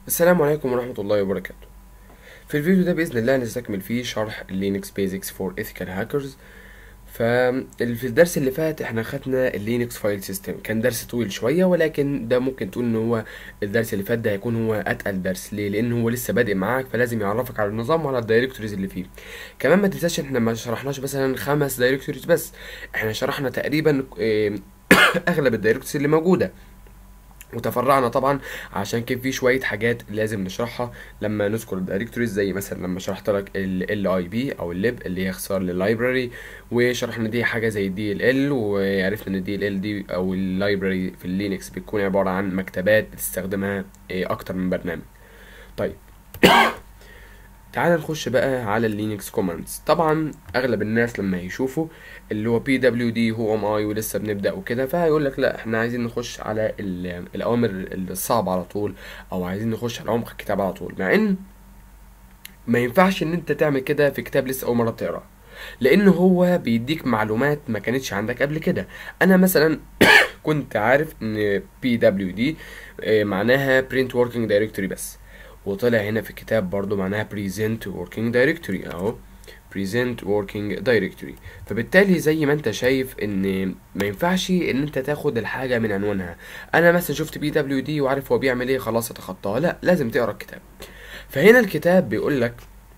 السلام عليكم ورحمة الله وبركاته في الفيديو ده بإذن الله هنستكمل فيه شرح لينكس بيزكس فور ethical هاكرز ففي الدرس اللي فات احنا خدنا اللينكس فايل سيستم كان درس طويل شوية ولكن ده ممكن تقول ان هو الدرس اللي فات ده هيكون هو اتقل درس ليه لان هو لسه بادئ معاك فلازم يعرفك على النظام وعلى الدايركتوريز اللي فيه كمان ما تنساش احنا ما شرحناش مثلا خمس دايركتوريز بس احنا شرحنا تقريبا اه اغلب الدايركتوريز اللي موجودة وتفرعنا طبعا عشان كان في شويه حاجات لازم نشرحها لما نذكر الدايركتوريز زي مثلا لما شرحت لك ال اي بي او الليب اللي هي اختصار لللايبراري وشرحنا دي حاجه زي الدي ال ال وعرفنا ان الدي ال ال دي او اللايبراري في اللينكس بتكون عباره عن مكتبات بتستخدمها اكتر من برنامج طيب تعال نخش بقى على اللينكس كوماندز طبعا اغلب الناس لما يشوفوا اللي هو بي دبليو دي هو ام اي ولسه بنبدا وكده فهيقول لك لا احنا عايزين نخش على الاوامر الصعبه على طول او عايزين نخش على عمق الكتاب على طول مع ان ما ينفعش ان انت تعمل كده في كتاب لسه اول مره بتقراه لان هو بيديك معلومات ما كانتش عندك قبل كده انا مثلا كنت عارف ان بي دبليو دي معناها برنت وركينج دايركتوري بس وطلع هنا في الكتاب برضو معناها present working directory اهو present working directory فبالتالي زي ما انت شايف ان ما ينفعش ان انت تاخد الحاجة من عنوانها انا مثلا شفت بي دبليو دي وعارف هو بيعمل ايه خلاص اتخطاه لا لازم تقرا الكتاب فهنا الكتاب بيقول لك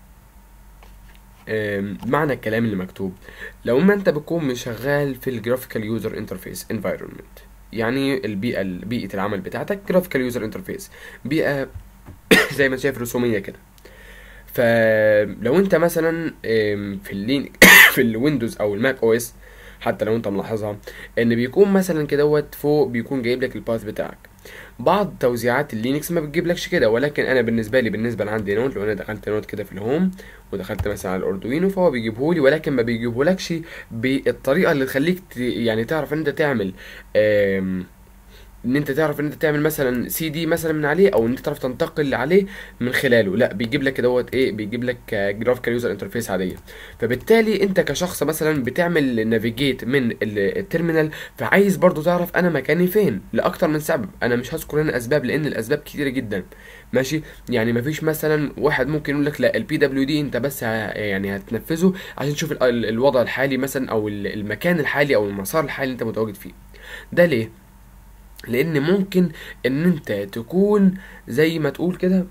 معنى الكلام اللي مكتوب لو ما انت بتكون شغال في الجرافيكال يوزر انترفيس انفايرمنت يعني البيئة بيئة العمل بتاعتك جرافيكال يوزر انترفيس بيئة زي ما شايف رسوميه كده فلو انت مثلا في اللين في الويندوز او الماك او اس حتى لو انت ملاحظها ان بيكون مثلا كدهوت فوق بيكون جايب لك الباث بتاعك بعض توزيعات اللينكس ما بتجيبلكش كده ولكن انا بالنسبه لي بالنسبه لعندي نوت لو انا دخلت نوت كده في الهوم ودخلت مثلا على الاردوينو فهو بيجيبهولي ولكن ما بيجيبهولكش بالطريقه اللي تخليك يعني تعرف ان انت تعمل ان انت تعرف ان انت تعمل مثلا سي دي مثلا من عليه او ان انت تعرف تنتقل عليه من خلاله لا بيجيب لك دوت ايه بيجيب لك جرافيكال يوزر انترفيس عاديه فبالتالي انت كشخص مثلا بتعمل نافيجيت من التيرمينال فعايز برضو تعرف انا مكاني فين لاكتر من سبب انا مش هذكر هنا اسباب لان الاسباب كتيره جدا ماشي يعني مفيش مثلا واحد ممكن يقول لك لا البي دبليو دي انت بس يعني هتنفذه عشان تشوف الوضع الحالي مثلا او المكان الحالي او المسار الحالي اللي انت متواجد فيه ده ليه لان ممكن ان انت تكون زي ما تقول كده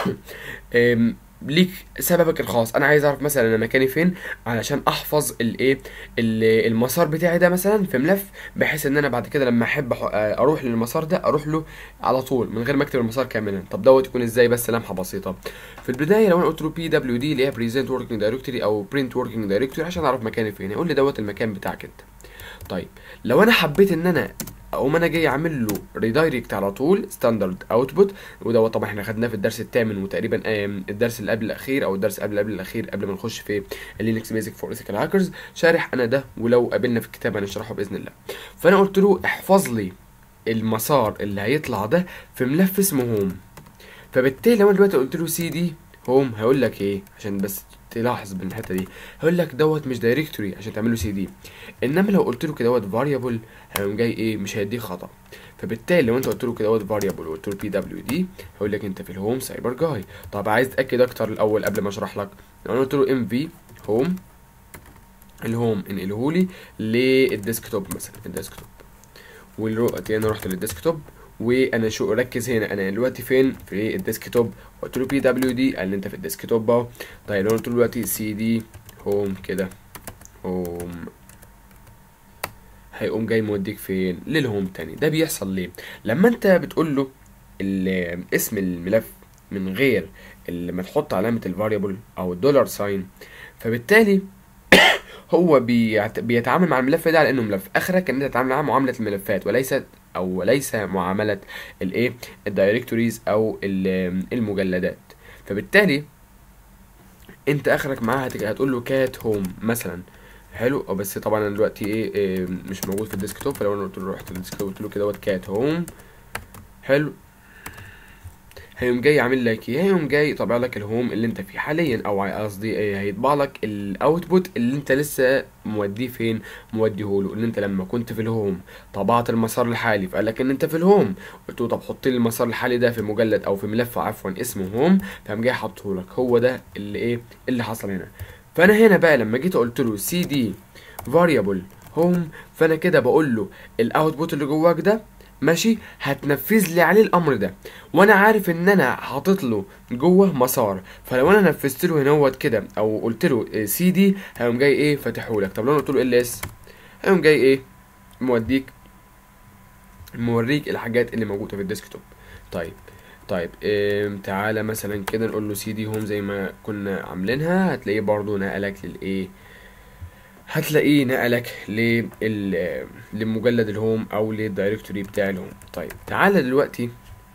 ليك سببك الخاص انا عايز اعرف مثلا انا مكاني فين علشان احفظ الايه المسار بتاعي ده مثلا في ملف بحيث ان انا بعد كده لما احب اروح للمسار ده اروح له على طول من غير ما اكتب المسار كاملا طب دوت يكون ازاي بس لمحه بسيطه في البدايه لو انا قلت له بي دبليو دي اللي هي بريزنت وركينج دايركتوري او برنت وركينج دايركتوري عشان اعرف مكاني فين يقول لي دوت المكان بتاعك انت طيب لو انا حبيت ان انا اقوم انا جاي عامل له ريدايركت على طول ستاندرد اوتبوت وده طبعا احنا خدناه في الدرس الثامن وتقريبا الدرس اللي قبل الاخير او الدرس قبل قبل الاخير قبل ما نخش في اللينكس بيزك فور ايثيكال هاكرز شارح انا ده ولو قابلنا في الكتاب هنشرحه باذن الله فانا قلت له احفظ لي المسار اللي هيطلع ده في ملف اسمه هوم فبالتالي لو انا دلوقتي قلت له سي دي هوم هيقول لك ايه عشان بس تلاحظ من الحته دي هيقول لك دوت مش دايركتوري عشان تعمل له سي دي انما لو قلت له كده دوت فاريبل هيقوم جاي ايه مش هيديك خطا فبالتالي لو انت قلت له كده دوت فاريبل وقلت له بي دبليو دي هيقول لك انت في الهوم سايبر جاي طب عايز تاكد اكتر الاول قبل ما اشرح لك لو انا قلت له ام في هوم الهوم انقله لي للديسكتوب مثلا الديسكتوب ودلوقتي انا رحت للديسكتوب وانا شو ركز هنا انا دلوقتي فين في الديسكتوب قلت له بي دبليو دي قال لي انت في الديسكتوب اهو طيب لو قلت له دلوقتي سي دي هوم كده هوم هيقوم جاي موديك فين للهوم تاني ده بيحصل ليه لما انت بتقول له اسم الملف من غير لما تحط علامه الفاريبل او الدولار ساين فبالتالي هو بيتعامل مع الملف ده على انه ملف اخرك ان انت تتعامل معاه معامله الملفات وليست او ليس معامله الايه الدايركتوريز او المجلدات فبالتالي انت اخرك معاه هتقول له كات هوم مثلا حلو اه بس طبعا انا دلوقتي ايه, إيه مش موجود في الديسكتوب فلو انا قلت له رحت للديسكتوب قلت له كده دوت كات هوم حلو هيقوم جاي عامل لك ايه هيقوم جاي طابع لك الهوم اللي انت فيه حاليا او قصدي ايه هيطبع لك الاوتبوت اللي انت لسه موديه فين موديه له اللي انت لما كنت في الهوم طبعت المسار الحالي فقال لك ان انت في الهوم قلت له طب حط لي المسار الحالي ده في مجلد او في ملف عفوا اسمه هوم فقام جاي حاطه لك هو ده اللي ايه اللي حصل هنا فانا هنا بقى لما جيت قلت له سي دي فاريبل هوم فانا كده بقول له الاوتبوت اللي جواك ده ماشي هتنفذ لي عليه الامر ده وانا عارف ان انا حاطط له جوه مسار فلو انا نفذت له هنا كده او قلت له سي دي هيقوم جاي ايه فاتحه لك طب لو انا قلت له ال اس هيقوم جاي ايه موديك موريك الحاجات اللي موجوده في الديسكتوب طيب طيب إيه تعالى مثلا كده نقول له سي دي هوم زي ما كنا عاملينها هتلاقيه برضو نقلك للايه هتلاقيه نقلك لل لمجلد الهوم او للدايركتوري بتاع الهوم طيب تعالى دلوقتي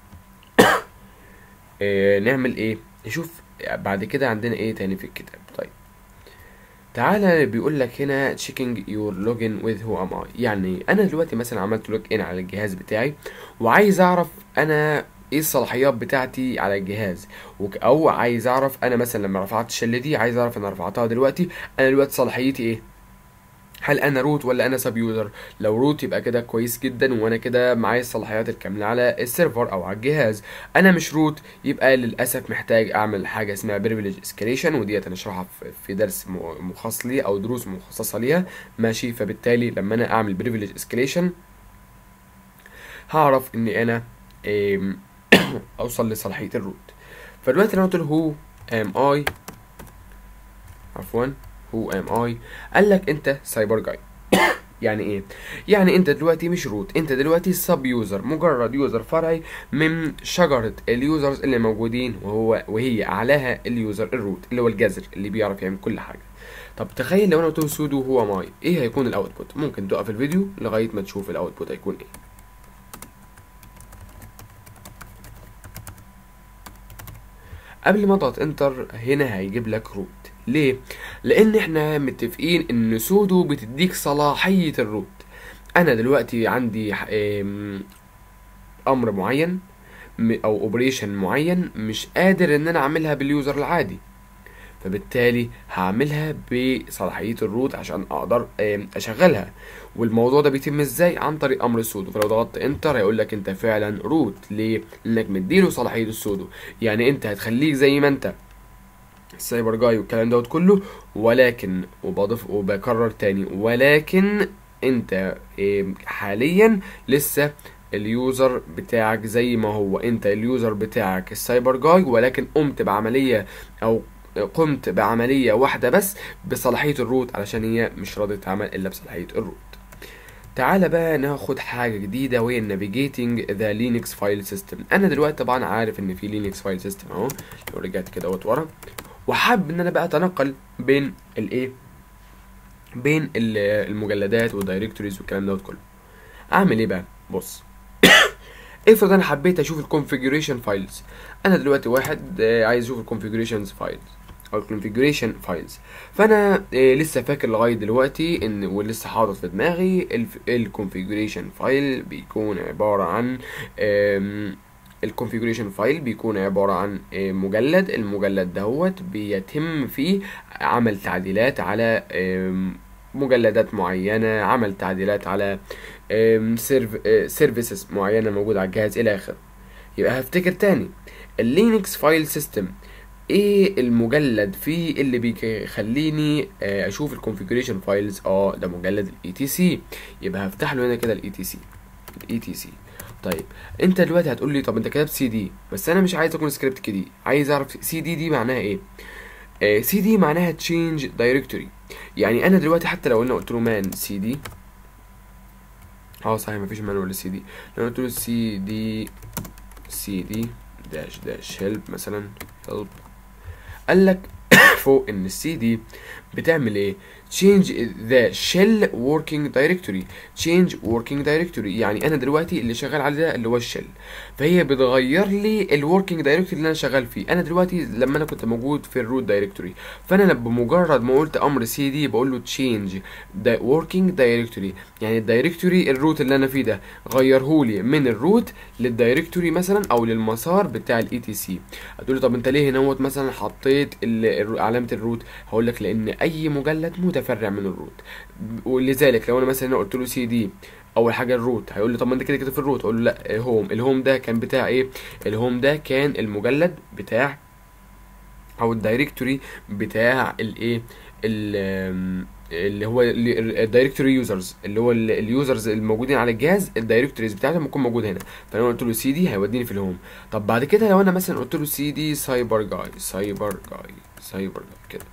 إيه نعمل ايه نشوف بعد كده عندنا ايه تاني في الكتاب طيب تعالى بيقول لك هنا checking your login with who am I يعني انا دلوقتي مثلا عملت لوج ان على الجهاز بتاعي وعايز اعرف انا ايه الصلاحيات بتاعتي على الجهاز وك- او عايز اعرف انا مثلا لما رفعت الشله دي عايز اعرف انا رفعتها دلوقتي انا دلوقتي صلاحيتي ايه هل انا روت ولا انا سب يوزر لو روت يبقى كده كويس جدا وانا كده معايا الصلاحيات الكامله على السيرفر او على الجهاز انا مش روت يبقى للاسف محتاج اعمل حاجه اسمها بريفليج اسكليشن وديت هنشرحها في- في درس م- مخصص ليه او دروس مخصصه ليها ماشي فبالتالي لما انا اعمل بريفليج اسكليشن هعرف ان انا آم، اوصل لصلاحيه الروت فدلوقتي انا قلت له هو ام اي عفوا هو ام اي قال لك انت سايبر جاي يعني ايه يعني انت دلوقتي مش روت انت دلوقتي سب يوزر مجرد يوزر فرعي من شجره اليوزرز اللي موجودين وهو وهي اعلاها اليوزر الروت اللي هو الجذر اللي بيعرف يعمل كل حاجه طب تخيل لو انا قلت له سودو هو ماي ايه هيكون الاوتبوت ممكن توقف الفيديو لغايه ما تشوف الاوتبوت هيكون ايه قبل ما اضغط انتر هنا هيجيب لك روت ليه لان احنا متفقين ان سودو بتديك صلاحية الروت انا دلوقتي عندي ح- ام، امر معين م- او اوبريشن معين مش قادر ان انا اعملها باليوزر العادي فبالتالي هعملها بصلاحية الروت عشان اقدر ام، اشغلها والموضوع ده بيتم ازاي عن طريق امر السودو فلو ضغطت انتر هيقول لك انت فعلا روت ليه لانك مديله صلاحية السودو يعني انت هتخليك زي ما انت السايبر جاي والكلام دوت كله ولكن وبضيف وبكرر تاني ولكن انت إيه، حاليا لسه اليوزر بتاعك زي ما هو انت اليوزر بتاعك السايبر جاي ولكن قمت بعملية او قمت بعملية واحدة بس بصلاحية الروت علشان هي مش راضية تعمل الا بصلاحية الروت تعالى بقى ناخد حاجة جديدة وهي navigating the Linux file system انا دلوقتي طبعا عارف ان في Linux file system اهو لو رجعت كده اهوت ورا وحابب ان انا بقى اتنقل بين الايه بين ال- المجلدات والدايركتوريز والكلام دوت كله اعمل ايه بقى بص افرض انا حبيت اشوف الكونفيجريشن فايلز انا دلوقتي واحد آه، عايز اشوف الكونفيجريشنز فايلز او الكونفيجريشن فايلز فانا آه، لسه فاكر لغايه دلوقتي ان ولسه حاطط في دماغي الكونفيجريشن فايل بيكون عباره عن الكونفيجريشن فايل بيكون عباره عن آه، مجلد المجلد دهوت بيتم فيه عمل تعديلات على آم، مجلدات معينه عمل تعديلات على سيرفيسز معينه موجوده على الجهاز الى اخره يبقى هفتكر تاني اللينكس فايل سيستم ايه المجلد فيه اللي بيخليني آه، اشوف الكونفيجريشن فايلز اه ده مجلد الاي تي سي يبقى هفتح له هنا كده الاي تي سي الاي تي سي طيب انت دلوقتي هتقول لي طب انت كتبت سي دي بس انا مش عايز اكون سكريبت كده عايز اعرف سي دي دي معناها ايه سي دي معناها تشينج دايركتوري يعني انا دلوقتي حتى لو انا قلت له مان سي دي اه صحيح مفيش مان ولا سي دي لو قلت له سي دي سي دي داش داش هيلب مثلا هيلب قال لك فوق ان السي دي بتعمل ايه change the shell working directory change working directory يعني انا دلوقتي اللي شغال عليه ده اللي هو الشل فهي بتغير لي الوركينج دايركتوري اللي انا شغال فيه انا دلوقتي لما انا كنت موجود في الروت دايركتوري فانا بمجرد ما قلت امر سي دي بقول له change the working directory يعني الدايركتوري الروت اللي انا فيه ده غيره لي من الروت للدايركتوري مثلا او للمسار بتاع الاي تي سي هتقول لي طب انت ليه هنا مثلا حطيت ال- الر- علامه الروت هقول لك لان اي مجلد متفرع من الروت ولذلك لو انا مثلا هنا قلت له سي دي اول حاجه الروت هيقول لي طب ما انت كده كده في الروت اقول له لا هوم الهوم ده كان بتاع ايه الهوم ده كان المجلد بتاع او الدايركتوري بتاع الايه ال- اللي هو الدايركتوري يوزرز اللي هو ال- اليوزرز الموجودين على الجهاز الدايركتوريز بتاعتهم بتكون موجود هنا فانا قلت له سي دي هيوديني في الهوم طب بعد كده لو انا مثلا قلت له سي دي سايبر جاي سايبر جاي سايبر جاي كده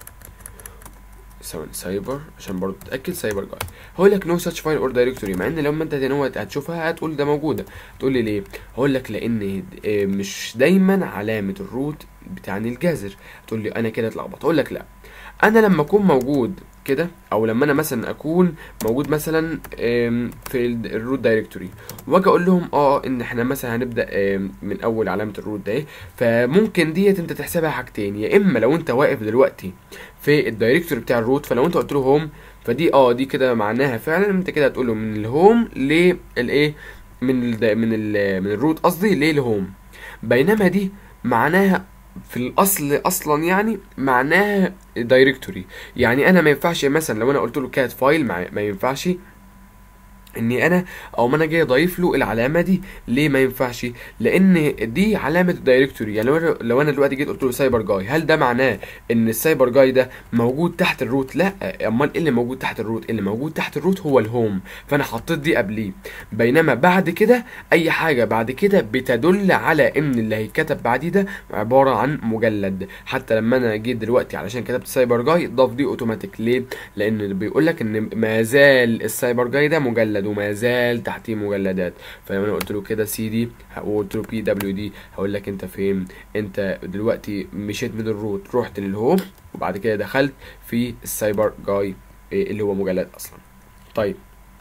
ثواني سايبر عشان برضه تتاكد سايبر جاي هقول لك نو ساتش فايل اور دايركتوري مع ان لما انت هنا هتشوفها هتقول ده موجوده تقول لي ليه هقول لك لان آه، مش دايما علامه الروت بتعني الجذر تقول لي انا كده اتلخبط اقول لك لا انا لما اكون موجود كده او لما انا مثلا اكون موجود مثلا آم، في ال- الروت دايركتوري واجي اقول لهم اه ان احنا مثلا هنبدا آم، من اول علامه الروت ده إيه، فممكن ديت انت تحسبها حاجتين يا اما لو انت واقف دلوقتي في الدايركتوري بتاع الروت فلو انت قلت له هوم فدي اه دي كده معناها فعلا انت كده هتقول له من الهوم للايه من ال من ال من الروت قصدي للهوم بينما دي معناها في الاصل اصلا يعني معناها دايركتوري يعني انا ما ينفعش مثلا لو انا قلت له كات فايل ما, ما ينفعش اني انا او ما انا جاي اضيف له العلامه دي ليه ما ينفعش لان دي علامه الدايركتوري يعني لو انا لو انا دلوقتي جيت قلت له سايبر جاي هل ده معناه ان السايبر جاي ده موجود تحت الروت لا امال ايه اللي موجود تحت الروت اللي موجود تحت الروت هو الهوم فانا حطيت دي قبليه بينما بعد كده اي حاجه بعد كده بتدل على ان اللي هيتكتب بعديه ده عباره عن مجلد حتى لما انا جيت دلوقتي علشان كتبت سايبر جاي ضاف دي اوتوماتيك ليه لان بيقول لك ان ما زال السايبر جاي ده مجلد وما زال تحتيه مجلدات فلو انا قلت له كده سي دي وقلت له بي دبليو دي هقول لك انت فين انت دلوقتي مشيت من الروت رحت للهوم وبعد كده دخلت في السايبر جاي إيه اللي هو مجلد اصلا طيب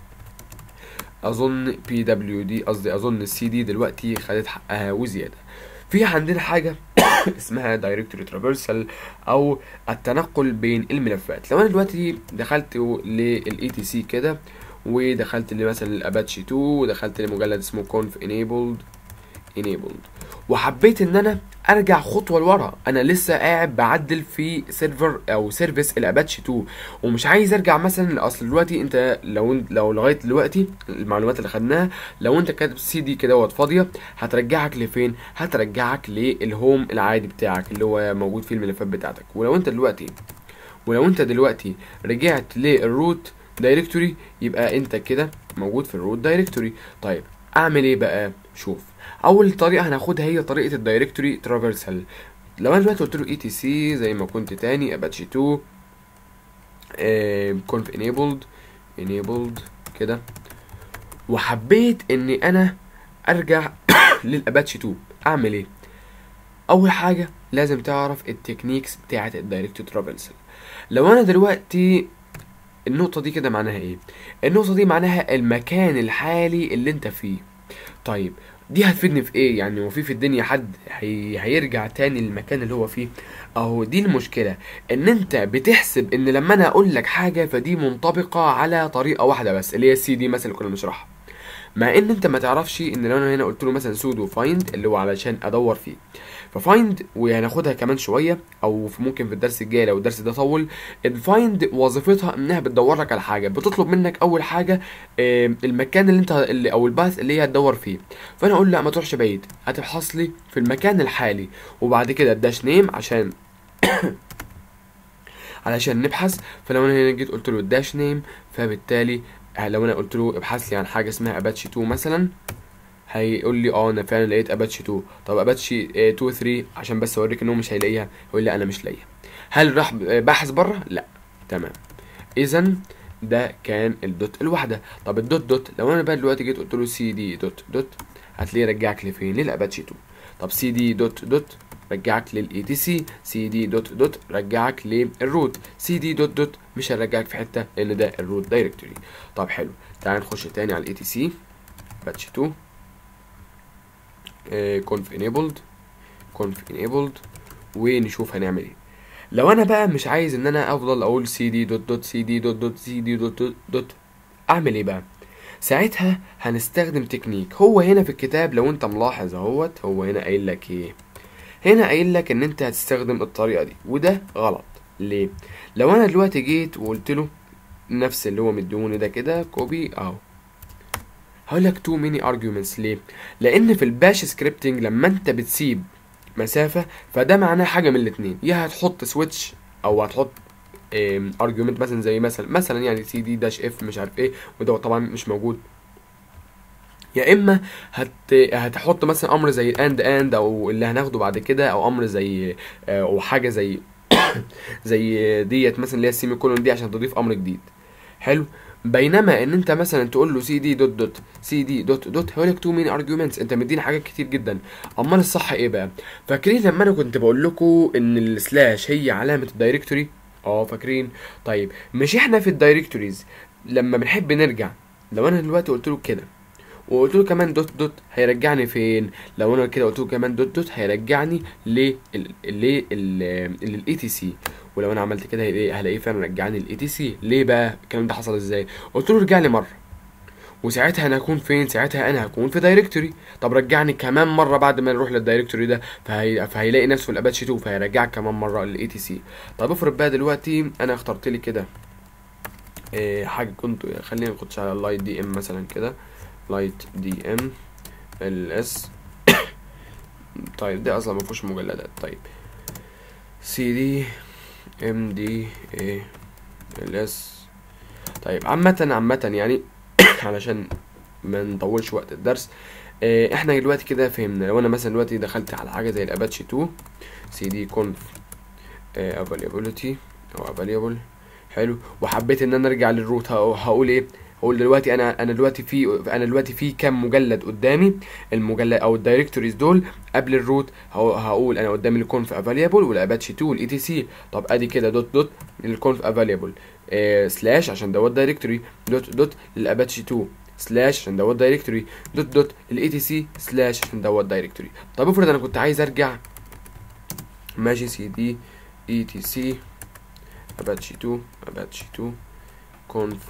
اظن بي دبليو دي قصدي اظن السي دي دلوقتي خدت حقها وزياده في عندنا حاجه اسمها دايركتوري ترافيرسال او التنقل بين الملفات لو انا دلوقتي دخلت للاي تي سي كده ودخلت لي مثلا الاباتشي 2 ودخلت لمجلد اسمه conf enabled enabled وحبيت ان انا ارجع خطوه لورا انا لسه قاعد بعدل في سيرفر او سيرفيس الاباتشي 2 ومش عايز ارجع مثلا اصل دلوقتي انت لو لو لغايه دلوقتي المعلومات اللي خدناها لو انت كاتب سي دي كده فاضيه هترجعك لفين هترجعك للهوم العادي بتاعك اللي هو موجود فيه الملفات بتاعتك ولو انت دلوقتي ولو انت دلوقتي رجعت للروت دايركتوري يبقى انت كده موجود في الروت دايركتوري طيب اعمل ايه بقى شوف اول طريقه هناخدها هي طريقه الدايركتوري ترافرسال لو انا دلوقتي قلت له اي تي سي زي ما كنت تاني اباتشي 2 كونف انيبلد انيبلد كده وحبيت اني انا ارجع للاباتشي 2 اعمل ايه اول حاجه لازم تعرف التكنيكس بتاعه الدايركتوري ترافرسال لو انا دلوقتي النقطة دي كده معناها ايه؟ النقطة دي معناها المكان الحالي اللي انت فيه. طيب دي هتفيدني في ايه؟ يعني هو في في الدنيا حد هي... هيرجع تاني للمكان اللي هو فيه؟ اهو دي المشكلة ان انت بتحسب ان لما انا اقول لك حاجة فدي منطبقة على طريقة واحدة بس اللي هي السي دي مثلا اللي كنا بنشرحها. مع ان انت ما تعرفش ان لو انا هنا قلت له مثلا سودو فايند اللي هو علشان ادور فيه ففايند وهناخدها كمان شويه او في ممكن في الدرس الجاي لو الدرس ده طول الفايند وظيفتها انها بتدور لك على حاجه بتطلب منك اول حاجه آه، المكان اللي انت اللي او الباث اللي هي هتدور فيه فانا اقول لا ما تروحش بعيد هتبحث لي في المكان الحالي وبعد كده الداش نيم عشان علشان نبحث فلو انا هنا جيت قلت له الداش نيم فبالتالي لو انا قلت له ابحث لي عن حاجه اسمها اباتشي 2 مثلا هيقول لي اه انا فعلا لقيت اباتشي 2 طب اباتشي 2 3 عشان بس اوريك ان هو مش هيلاقيها يقول لي انا مش لاقيها هل راح بحث بره لا تمام اذا ده كان الدوت الواحده طب الدوت دوت لو انا بقى دلوقتي جيت قلت له سي دي دوت دوت هتلاقيه رجعك لفين للاباتشي 2 طب سي دي دوت دوت رجعك للاي تي سي سي دي دوت دوت رجعك للروت سي دي دوت دوت مش هرجعك في حته لان ده الروت دايركتوري طب حلو تعال نخش تاني على الاي تي سي باتش 2 conf enabled conf enabled ونشوف هنعمل ايه لو انا بقى مش عايز ان انا افضل اقول سي دي دوت دوت سي دي دوت دوت سي دي دوت دوت دوت اعمل ايه بقى ساعتها هنستخدم تكنيك هو هنا في الكتاب لو انت ملاحظ اهوت هو هنا قايل لك ايه هنا قايل لك ان انت هتستخدم الطريقه دي وده غلط ليه لو انا دلوقتي جيت وقلت له نفس اللي هو مديوني ده كده كوبي اهو هقول لك تو ميني ارجيومنتس ليه لان في الباش سكريبتنج لما انت بتسيب مسافه فده معناه حاجه من الاثنين يا هتحط سويتش او هتحط ارجيومنت مثلا زي مثلا مثلا يعني سي دي داش اف مش عارف ايه وده طبعا مش موجود يا اما هت... هتحط مثلا امر زي اند اند او اللي هناخده بعد كده او امر زي او حاجه زي زي ديت مثلا اللي هي السيمي كولون دي عشان تضيف امر جديد حلو بينما ان انت مثلا تقول له سي دي دوت دوت سي دي دوت دوت هيقول لك تو مين ارجيومنتس انت مديني حاجات كتير جدا امال الصح ايه بقى فاكرين لما انا كنت بقول لكم ان السلاش هي علامه الدايركتوري اه فاكرين طيب مش احنا في الدايركتوريز لما بنحب نرجع لو انا دلوقتي قلت له كده وقلت له كمان دوت دوت هيرجعني فين لو انا كده قلت له كمان دوت دوت هيرجعني ل ل للاي تي سي ولو انا عملت كده هلاقيه فعلا رجعني للاي تي سي ليه بقى الكلام ده حصل ازاي قلت له رجع لي مره وساعتها انا هكون فين ساعتها انا هكون في دايركتوري طب رجعني كمان مره بعد ما نروح للدايركتوري ده فهي... فهيلاقي نفسه في الاباتشي 2 فهيرجعك كمان مره للاي تي سي طب افرض بقى دلوقتي انا اخترت لي كده إيه حاجه كنت خلينا نخش على اللايت دي ام مثلا كده لايت دي ام ال اس طيب ده اصلا ما فيهوش مجلدات طيب سي دي ام دي اي ال اس طيب عامة عامة يعني علشان ما نطولش وقت الدرس اه احنا دلوقتي كده فهمنا لو انا مثلا دلوقتي دخلت على حاجة زي الاباتشي 2 سي دي كونف افاليبيليتي او افاليبل حلو وحبيت ان انا ارجع للروت هقول ايه هقول دلوقتي انا انا دلوقتي في انا دلوقتي في كام مجلد قدامي المجلد او الدايركتوريز دول قبل الروت هقول انا قدامي الكونف افاليبل والاباتشي 2 والاي تي سي طب ادي كده دوت دوت للكونف افاليبل آه سلاش عشان دوت دايركتوري دوت دوت للاباتشي 2 سلاش عشان دوت دايركتوري دوت دوت الاي تي سي سلاش عشان دوت دايركتوري طب افرض انا كنت عايز ارجع ماشي سي دي اي تي سي اباتشي 2 اباتشي 2 كونف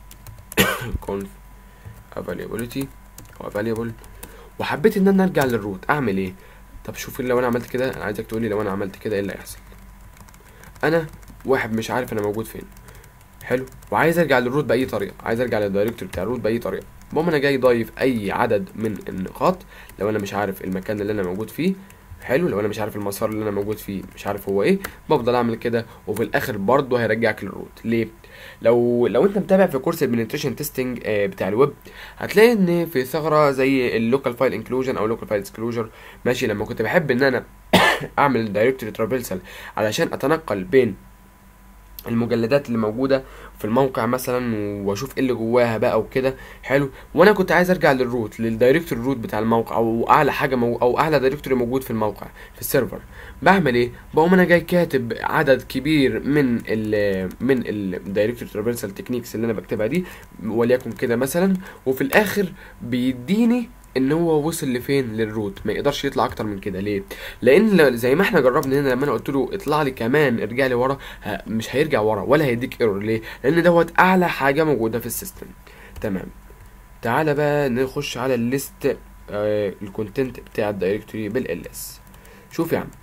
conf availability او available وحبيت ان انا ارجع للروت اعمل ايه طب شوف لو انا عملت كده انا عايزك تقولي لو انا عملت كده ايه اللي هيحصل انا واحد مش عارف انا موجود فين حلو وعايز ارجع للروت باي طريقه عايز ارجع للدايركتوري بتاع الروت باي طريقه المهم انا جاي ضايف اي عدد من النقاط لو انا مش عارف المكان اللي انا موجود فيه حلو لو انا مش عارف المسار اللي انا موجود فيه مش عارف هو ايه بفضل اعمل كده وفي الاخر برضه هيرجعك للروت ليه لو لو انت متابع في كورس البنتريشن تيستنج بتاع الويب هتلاقي ان في ثغره زي اللوكال فايل انكلوجن او لوكال فايل اكسكلوجر ماشي لما كنت بحب ان انا اعمل دايركتوري ترافلسل علشان اتنقل بين المجلدات اللي موجوده في الموقع مثلا واشوف ايه اللي جواها بقى وكده حلو وانا كنت عايز ارجع للروت للدايركتوري روت بتاع الموقع او اعلى حاجه مو او اعلى دايركتوري موجود في الموقع في السيرفر بعمل ايه بقوم انا جاي كاتب عدد كبير من ال من الدايركتوري ترافلسال تكنيكس اللي انا بكتبها دي وليكن كده مثلا وفي الاخر بيديني ان هو وصل لفين للروت ما يقدرش يطلع اكتر من كده ليه لان زي ما احنا جربنا هنا لما انا قلت له اطلع لي كمان ارجع لي ورا مش هيرجع ورا ولا هيديك ايرور ليه لان دوت اعلى حاجه موجوده في السيستم تمام تعالى بقى نخش على الليست آه الكونتنت بتاع الدايركتوري بالال اس شوف يا عم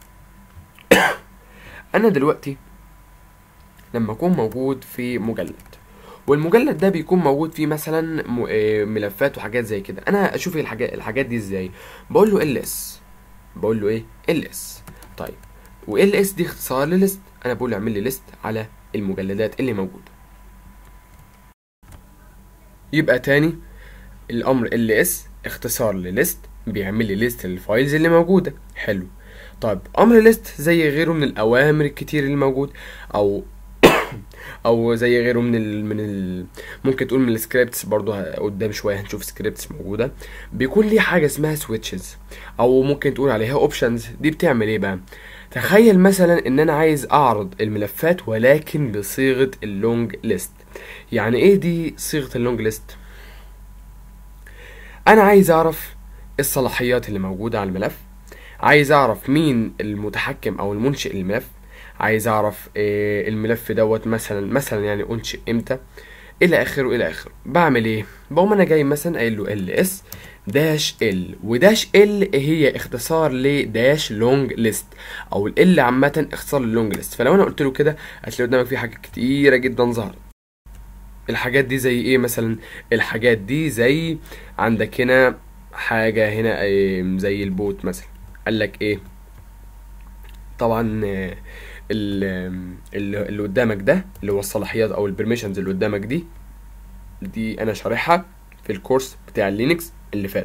انا دلوقتي لما اكون موجود في مجلد والمجلد ده بيكون موجود فيه مثلا ملفات وحاجات زي كده انا اشوف الحاجات الحاجات دي ازاي بقول له ال اس بقول له ايه ال اس طيب وال اس دي اختصار لليست انا بقول له اعمل لي ليست على المجلدات اللي موجوده يبقى تاني الامر ال اس اختصار لليست بيعمل لي ليست للفايلز اللي موجوده حلو طيب امر ليست زي غيره من الاوامر الكتير اللي موجود او او زي غيره من ال من ال ممكن تقول من السكريبتس برضو ه- قدام شويه هنشوف سكريبتس موجوده بيكون ليه حاجه اسمها سويتشز او ممكن تقول عليها اوبشنز دي بتعمل ايه بقى تخيل مثلا ان انا عايز اعرض الملفات ولكن بصيغه اللونج ليست يعني ايه دي صيغه اللونج ليست انا عايز اعرف الصلاحيات اللي موجوده على الملف عايز اعرف مين المتحكم او المنشئ الملف عايز اعرف آه، الملف دوت مثلا مثلا يعني انشئ امتى الى اخره الى اخره بعمل ايه بقوم انا جاي مثلا قايل له ال اس داش ال وداش ال هي اختصار لداش لونج ليست او ال عامه اختصار للونج ليست فلو انا قلت له كده هتلاقي قدامك في حاجات كتيره جدا ظهرت الحاجات دي زي ايه مثلا الحاجات دي زي عندك هنا حاجه هنا آه، زي البوت مثلا قال لك ايه طبعا آه، ال- ال- اللي قدامك ده اللي هو الصلاحيات او البرميشنز اللي قدامك دي دي انا شارحها في الكورس بتاع اللينكس اللي فات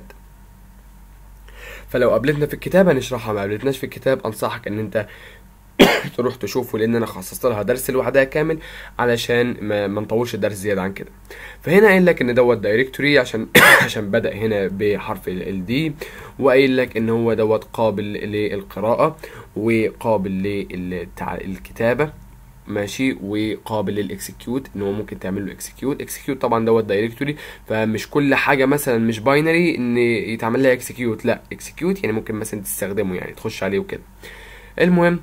فلو قابلتنا في الكتاب هنشرحها ما قابلتناش في الكتاب انصحك ان انت تروح تشوفه لان انا خصصت لها درس لوحدها كامل علشان ما, ما نطولش الدرس زياده عن كده فهنا قايل لك ان دوت دايركتوري عشان عشان بدا هنا بحرف الدي وقايل لك ان هو دوت قابل للقراءه وقابل للكتابه ماشي وقابل للاكسكيوت ان هو ممكن تعمل له اكسكيوت اكسكيوت طبعا دوت دايركتوري فمش كل حاجه مثلا مش باينري ان يتعمل لها اكسكيوت لا اكسكيوت يعني ممكن مثلا تستخدمه يعني تخش عليه وكده المهم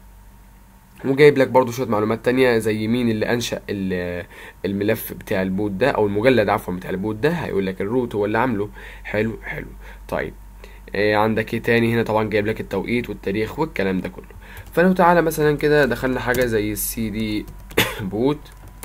وجايب لك برضو شويه معلومات تانية زي مين اللي انشا ال- الملف بتاع البوت ده او المجلد عفوا بتاع البوت ده هيقول لك الروت هو اللي عامله حلو حلو طيب آه، عندك ايه تاني هنا طبعا جايب لك التوقيت والتاريخ والكلام ده كله فلو تعالى مثلا كده دخلنا حاجه زي السي دي بوت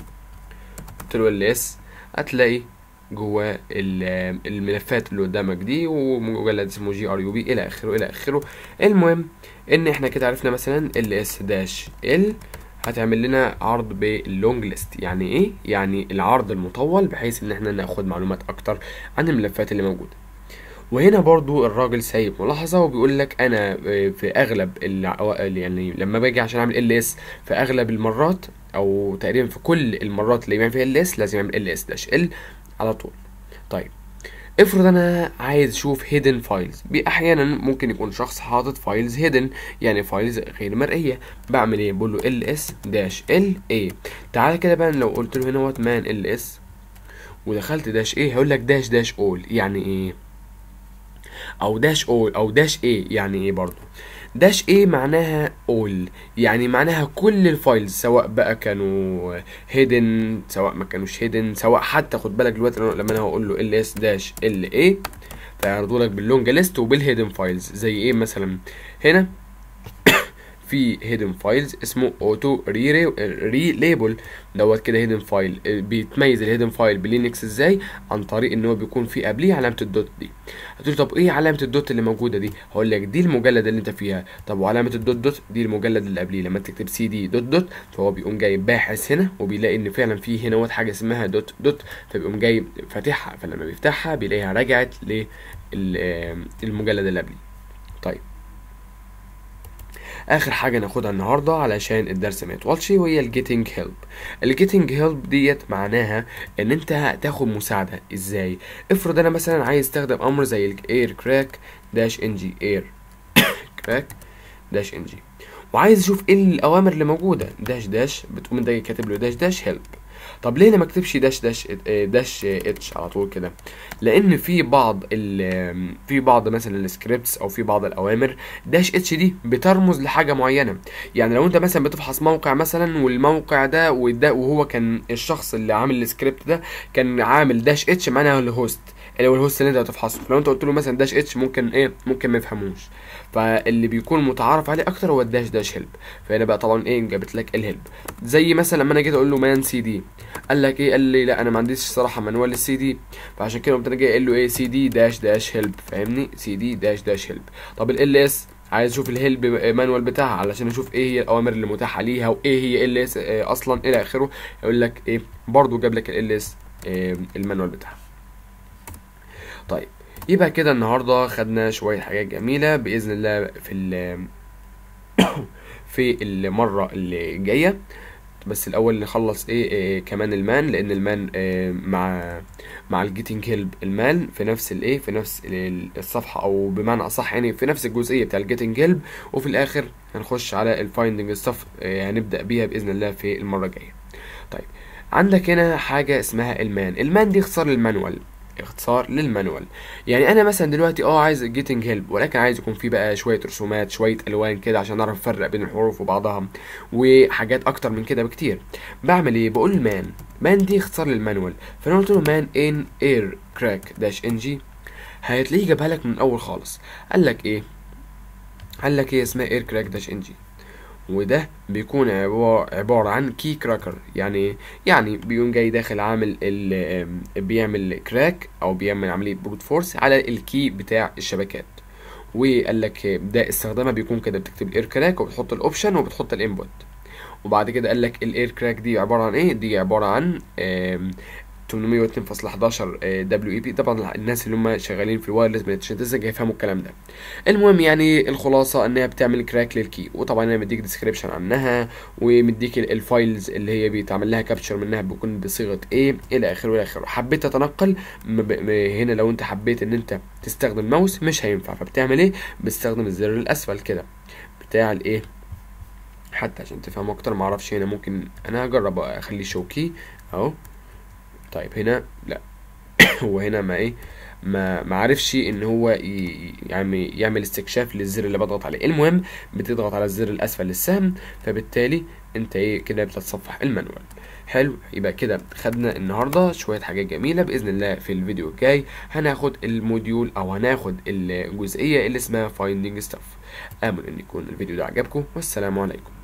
قلت له ال اس هتلاقي جوه ال- الملفات اللي قدامك دي ومجلد اسمه جي ار يو بي الى اخره الى اخره المهم ان احنا كده عرفنا مثلا ال اس داش ال هتعمل لنا عرض باللونج ليست يعني ايه يعني العرض المطول بحيث ان احنا ناخد معلومات اكتر عن الملفات اللي موجوده وهنا برضو الراجل سايب ملاحظة وبيقول لك أنا آه، في أغلب الع- يعني لما باجي عشان أعمل ال اس في أغلب المرات أو تقريبا في كل المرات اللي بيعمل فيها ال اس لازم أعمل ال اس داش ال على طول طيب افرض انا عايز اشوف هيدن فايلز احيانا ممكن يكون شخص حاطط فايلز هيدن يعني فايلز غير مرئيه بعمل ايه بقول له ال اس داش ال اي تعالى كده بقى لو قلت له هنا وات مان ال اس ودخلت داش ايه هيقول لك داش داش اول يعني ايه او داش اول او داش ايه يعني ايه برضو داش ايه معناها اول يعني معناها كل الفايلز سواء بقى كانوا هيدن سواء ما كانوش هيدن سواء حتى خد بالك دلوقتي لما انا هقول له ال اس داش ال ايه فيعرضوا لك باللونج ليست وبالهيدن فايلز زي ايه مثلا هنا في هيدن فايلز اسمه اوتو ري ري ليبل دوت كده هيدن فايل بيتميز الهيدن فايل بلينكس ازاي عن طريق ان هو بيكون فيه قبليه علامه الدوت دي هتقول طب ايه علامه الدوت اللي موجوده دي هقول لك دي المجلد اللي انت فيها طب وعلامه الدوت دوت دي المجلد اللي قبليه لما تكتب سي دي دوت دوت فهو بيقوم جاي باحث هنا وبيلاقي ان فعلا في هنا وقت حاجه اسمها دوت دوت فبيقوم جاي فاتحها فلما بيفتحها بيلاقيها رجعت للمجلد اللي قبليه طيب اخر حاجه ناخدها النهارده علشان الدرس ما يطولش وهي الجيتنج هيلب الجيتنج هيلب ديت معناها ان انت هتاخد مساعده ازاي افرض انا مثلا عايز استخدم امر زي الاير كراك داش ان جي اير كراك داش ان جي وعايز اشوف ايه الاوامر اللي موجوده داش داش بتقوم انت كاتب له داش داش هيلب طب ليه انا ما اكتبش داش داش داش اتش على طول كده لان في بعض ال في بعض مثلا السكريبتس او في بعض الاوامر داش اتش دي بترمز لحاجه معينه يعني لو انت مثلا بتفحص موقع مثلا والموقع ده وده وهو كان الشخص اللي عامل السكريبت ده كان عامل داش اتش معناها الهوست اللي هو الهوست اللي انت هتفحصه لو انت قلت له مثلا داش اتش ممكن ايه ممكن ما يفهموش فاللي بيكون متعارف عليه اكتر هو الداش داش هيلب فهنا بقى طبعا ايه جابت لك الهيلب زي مثلا لما انا جيت اقول له مان سي دي قال لك ايه قال لي لا انا ما عنديش الصراحه مانوال السي دي فعشان كده قمت انا جاي قايل له ايه سي دي داش داش هيلب فاهمني سي دي داش داش هيلب طب ال اس عايز اشوف الهيلب مانوال بتاعها علشان اشوف ايه هي الاوامر اللي متاحه ليها وايه هي ال اس اصلا الى اخره يقول لك ايه برضو جاب لك ال اس المانوال بتاعها طيب يبقى كده النهارده خدنا شويه حاجات جميله باذن الله في ال في المره اللي جايه بس الاول نخلص ايه, إيه كمان المان لان المان إيه مع مع الجيتنج هيلب المان في نفس الايه في نفس ال- الصفحه او بمعنى اصح يعني في نفس الجزئيه بتاع الجيتنج هيلب وفي الاخر هنخش على الفايندنج ستاف هنبدا بيها باذن الله في المره الجايه طيب عندك هنا حاجه اسمها المان المان دي اختصار للمانوال اختصار للمانوال يعني انا مثلا دلوقتي اه عايز جيتنج هيلب ولكن عايز يكون في بقى شويه رسومات شويه الوان كده عشان اعرف افرق بين الحروف وبعضها وحاجات اكتر من كده بكتير بعمل ايه بقول مان مان دي اختصار للمانوال فانا قلت له مان ان اير كراك داش ان جي هتلاقيه جابها لك من الاول خالص قال لك ايه قال لك ايه اسمها اير كراك داش ان جي وده بيكون عبارة, عبارة عن كي كراكر يعني يعني بيقوم جاي داخل عامل ال بيعمل كراك او بيعمل عملية بروت فورس على الكي بتاع الشبكات وقال لك ده استخدامها بيكون كده بتكتب الاير كراك وبتحط الاوبشن وبتحط الانبوت وبعد كده قال لك الاير كراك دي عبارة عن ايه دي عبارة عن آم، 802.11 دبليو اي بي طبعا الناس اللي هم شغالين في الوايرلس بنتشنتزنج هيفهموا الكلام ده المهم يعني الخلاصه انها بتعمل كراك للكي وطبعا انا مديك ديسكريبشن عنها ومديك ال- الفايلز اللي هي بيتعمل لها كابتشر منها بيكون بصيغه ايه الى اخره الى اخره حبيت اتنقل م- ب- م- هنا لو انت حبيت ان انت تستخدم ماوس مش هينفع فبتعمل ايه بتستخدم الزر الاسفل كده بتاع الايه حتى عشان تفهم اكتر معرفش هنا ممكن انا هجرب اخليه شوكي اهو طيب هنا لا هو هنا ما ايه ما ما عرفش ان هو ي- يعني يعمل استكشاف للزر اللي بضغط عليه المهم بتضغط على الزر الاسفل للسهم فبالتالي انت ايه كده بتتصفح المانوال حلو يبقى كده خدنا النهارده شويه حاجات جميله باذن الله في الفيديو الجاي هناخد الموديول او هناخد الجزئيه اللي اسمها فايندينج ستاف امل ان يكون الفيديو ده عجبكم والسلام عليكم